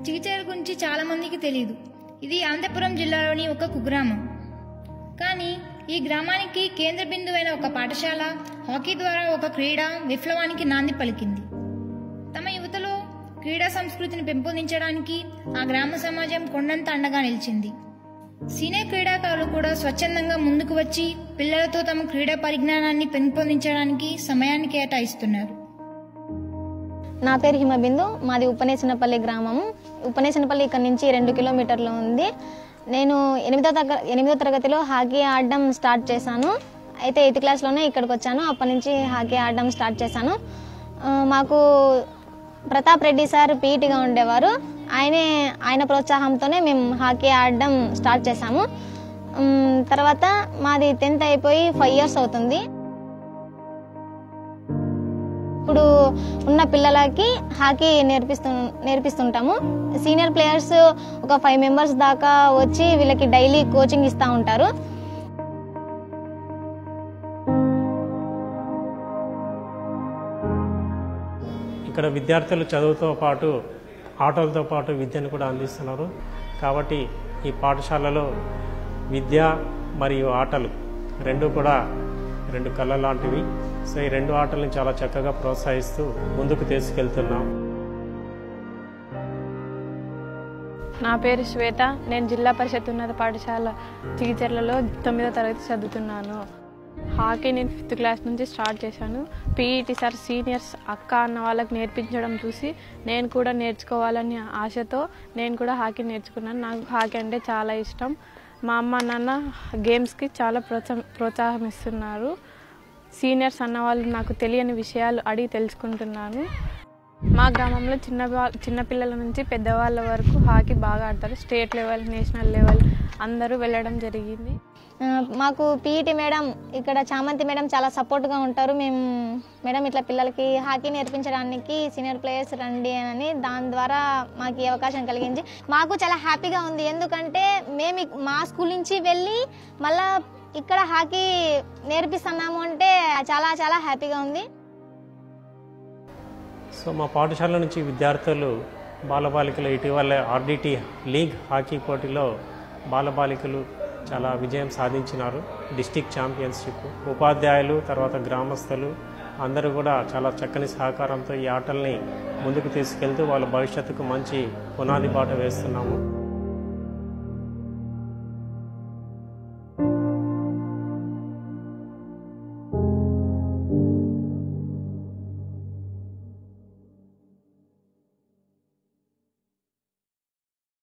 చిగిచేర గురించి చాలా మందికి తెలియదు ఇది అనంతపురం జిల్లాలోని ఒక కుగ్రామం కానీ ఈ గ్రామానికి కేంద్ర బిందువైన ఒక పాఠశాల హాకీ ద్వారా ఒక క్రీడ విప్లవానికి నాంది పలికింది తమ యువతలో క్రీడా సంస్కృతిని పెంపొందించడానికి ఆ గ్రామ సమాజం కొండంత అండగా నిలిచింది సీనియర్ క్రీడాకారులు కూడా స్వచ్ఛందంగా ముందుకు వచ్చి పిల్లలతో తమ క్రీడా పరిజ్ఞానాన్ని పెంపొందించడానికి సమయాన్ని కేటాయిస్తున్నారు నా పేరు హిమబిందు మాది ఉపనేశనపల్లి గ్రామం ఉపనేశనపల్లి ఇక్కడ నుంచి రెండు కిలోమీటర్లు ఉంది నేను ఎనిమిదో తరగ ఎనిమిదో తరగతిలో హాకీ ఆడడం స్టార్ట్ చేశాను అయితే ఎయిత్ క్లాస్లోనే ఇక్కడికి వచ్చాను అప్పటి నుంచి హాకీ ఆడడం స్టార్ట్ చేశాను ఆ, మాకు ప్రతాప్ రెడ్డి సార్ పీఈటీగా ఉండేవారు ఆయనే ఆయన ప్రోత్సాహంతోనే మేము హాకీ ఆడడం స్టార్ట్ చేశాము ఉమ్, తర్వాత మాది టెన్త్ అయిపోయి ఫైవ్ ఇయర్స్ అవుతుంది ఇప్పుడు ఉన్న పిల్లలకి హాకీ నేర్పిస్తు నేర్పిస్తుంటాము సీనియర్ ప్లేయర్స్ ఒక ఫైవ్ మెంబర్స్ దాకా వచ్చి వీళ్ళకి డైలీ కోచింగ్ ఇస్తూ ఉంటారు ఇక్కడ విద్యార్థులు చదువుతో పాటు ఆటలతో పాటు విద్యను కూడా అందిస్తున్నారు కాబట్టి ఈ పాఠశాలలో విద్య మరియు ఆటలు రెండు కూడా రెండు కళ్ళ లాంటివి సో ఈ రెండు ఆటల్ని చాలా చక్కగా ప్రోత్సహిస్తూ ముందుకు తీసుకెళ్తున్నాం నా పేరు శ్వేత నేను జిల్లా పరిషత్ ఉన్నత పాఠశాల చిగిచెర్లలో తొమ్మిదో తరగతి చదువుతున్నాను హాకీ నేను ఫిఫ్త్ క్లాస్ నుంచి స్టార్ట్ చేశాను పీఈటీ సార్ సీనియర్స్ అక్క అన్న వాళ్ళకి నేర్పించడం చూసి నేను కూడా నేర్చుకోవాలని ఆశతో నేను కూడా హాకీ నేర్చుకున్నాను నాకు హాకీ అంటే చాలా ఇష్టం మా అమ్మ నాన్న గేమ్స్కి చాలా ప్రోత్సాహం ప్రోత్సాహం ఇస్తున్నారు సీనియర్స్ అన్న వాళ్ళు నాకు తెలియని విషయాలు అడిగి తెలుసుకుంటున్నాను మా గ్రామంలో చిన్న వా- చిన్న పిల్లల నుంచి పెద్దవాళ్ళ వరకు హాకీ బాగా ఆడతారు స్టేట్ లెవెల్ నేషనల్ లెవెల్ అందరూ వెళ్ళడం జరిగింది ఆ, మాకు పీఈటీ మేడం ఇక్కడ చామంతి మేడం చాలా సపోర్ట్గా ఉంటారు మేము మేడం ఇట్లా పిల్లలకి హాకీ నేర్పించడానికి సీనియర్ ప్లేయర్స్ రండి అని దాని ద్వారా మాకు ఈ అవకాశం కలిగించి మాకు చాలా హ్యాపీగా ఉంది ఎందుకంటే మేము ఇక్- మా స్కూల్ నుంచి వెళ్ళి మళ్ళా ఇక్కడ హాకీ నేర్పిస్తున్నాము అంటే చాలా చాలా హ్యాపీగా ఉంది సో మా పాఠశాల నుంచి విద్యార్థులు బాలబాలికలు ఇటీవల ఆర్డిటి లీగ్ హాకీ పోటీలో బాలబాలికలు చాలా విజయం సాధించినారు డిస్టిక్ ఛాంపియన్షిప్ ఉపాధ్యాయులు తర్వాత గ్రామస్తులు అందరూ కూడా చాలా చక్కని సహకారంతో ఈ ఆటల్ని ముందుకు తీసుకెళ్తూ వాళ్ళ భవిష్యత్తుకు మంచి పునాది బాట వేస్తున్నాము